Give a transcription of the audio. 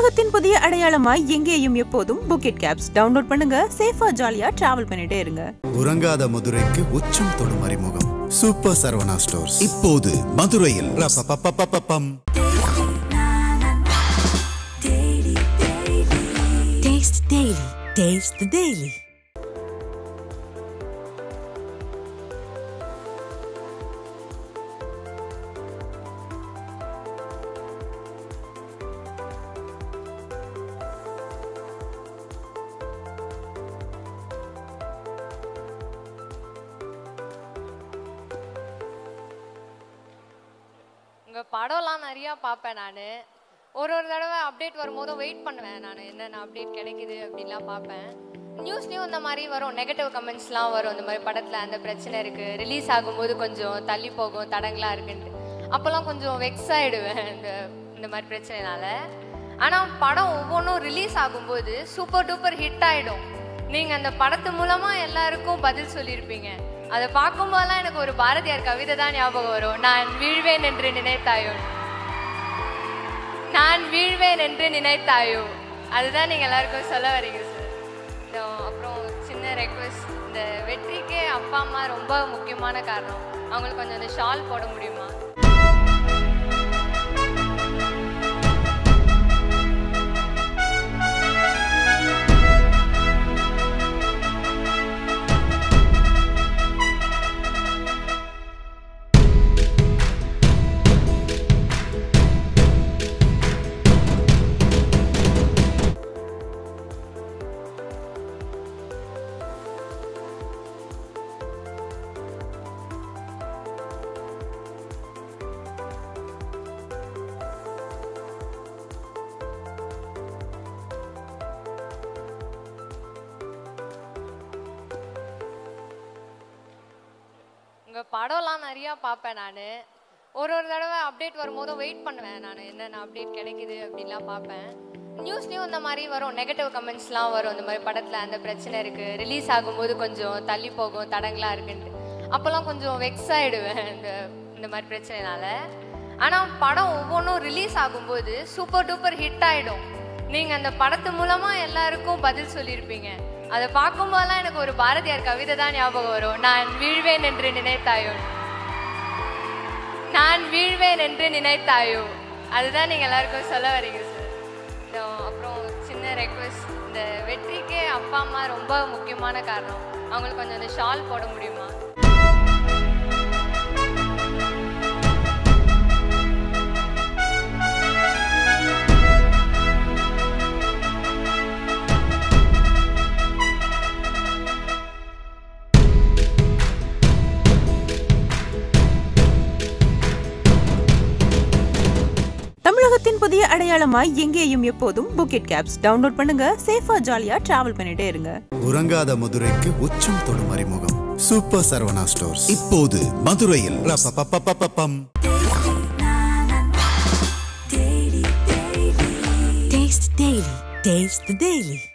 தமிழகத்தின் புதிய அடையாளமாய் எங்கேயும் எப்போதும் புக்கெட் கேப்ஸ் டவுன்லோட் பண்ணுங்க சேஃபா ஜாலியா டிராவல் பண்ணிட்டே இருங்க உறங்காத மதுரைக்கு உச்சம் தொடும் அறிமுகம் சூப்பர் சரவணா ஸ்டோர்ஸ் இப்போது மதுரையில் ரப்பப்பப்பப்பப்பம். Taste the Daily. Taste the Daily. உங்கள் படம்லாம் நிறையா பார்ப்பேன் நான் ஒரு ஒரு தடவை அப்டேட் வரும்போதும் வெயிட் பண்ணுவேன் நான் என்னென்ன அப்டேட் கிடைக்குது அப்படின்லாம் பார்ப்பேன் நியூஸ்லேயும் இந்த மாதிரி வரும் நெகட்டிவ் கமெண்ட்ஸ்லாம் வரும் இந்த மாதிரி படத்தில் அந்த பிரச்சனை இருக்குது ரிலீஸ் ஆகும்போது கொஞ்சம் தள்ளி போகும் தடங்களாக இருக்குன்ட்டு அப்போல்லாம் கொஞ்சம் வெக்ஸ் ஆகிடுவேன் இந்த இந்த மாதிரி பிரச்சனைனால ஆனால் படம் ஒவ்வொன்றும் ரிலீஸ் ஆகும்போது சூப்பர் டூப்பர் ஹிட் ஆகிடும் நீங்கள் அந்த படத்து மூலமாக எல்லாருக்கும் பதில் சொல்லியிருப்பீங்க அதை பார்க்கும்போதெல்லாம் எனக்கு ஒரு பாரதியார் கவிதை தான் ஞாபகம் வரும் நான் வீழ்வேன் என்று நினைத்தாயோ நான் வீழ்வேன் என்று நினைத்தாயோ அதுதான் நீங்கள் எல்லாருக்கும் சொல்ல வரீங்க சார் அப்புறம் சின்ன ரெக்வெஸ்ட் இந்த வெற்றிக்கே அப்பா அம்மா ரொம்ப முக்கியமான காரணம் அவங்களுக்கு கொஞ்சம் அந்த ஷால் போட முடியுமா உங்கள் படம்லாம் நிறையா பார்ப்பேன் நான் ஒரு ஒரு தடவை அப்டேட் வரும்போதும் வெயிட் பண்ணுவேன் நான் என்னென்ன அப்டேட் கிடைக்குது அப்படின்லாம் பார்ப்பேன் நியூஸ்லேயும் இந்த மாதிரி வரும் நெகட்டிவ் கமெண்ட்ஸ்லாம் வரும் இந்த மாதிரி படத்தில் அந்த பிரச்சனை இருக்குது ரிலீஸ் ஆகும்போது கொஞ்சம் தள்ளி போகும் தடங்களாக இருக்குன்ட்டு அப்போல்லாம் கொஞ்சம் வெக்ஸ் ஆகிடுவேன் இந்த இந்த மாதிரி பிரச்சனைனால ஆனால் படம் ஒவ்வொன்றும் ரிலீஸ் ஆகும்போது சூப்பர் டூப்பர் ஹிட் ஆகிடும் நீங்கள் அந்த படத்து மூலமாக எல்லாருக்கும் பதில் சொல்லியிருப்பீங்க அதை பார்க்கும்போதெல்லாம் எனக்கு ஒரு பாரதியார் கவிதை தான் ஞாபகம் வரும் நான் வீழ்வேன் என்று நினைத்தாயோ நான் வீழ்வேன் என்று நினைத்தாயோ அதுதான் நீங்கள் எல்லாருக்கும் சொல்ல வரீங்க சார் அப்புறம் சின்ன ரெக்வெஸ்ட் இந்த வெற்றிக்கே அப்பா அம்மா ரொம்ப முக்கியமான காரணம் அவங்களுக்கு கொஞ்சம் அந்த ஷால் போட முடியுமா தமிழகத்தின் புதிய அடையாளமாய் எங்கேயும் எப்போதும் புக்கெட் கேப்ஸ் டவுன்லோட் பண்ணுங்க சேஃபா ஜாலியா டிராவல் பண்ணிட்டே இருங்க உறங்காத மதுரைக்கு உச்சம் தொடும் அறிமுகம் சூப்பர் சரவணா ஸ்டோர்ஸ் இப்போது மதுரையில் ரப்பப்பப்பப்பப்பம். Taste the Daily. Taste the Daily.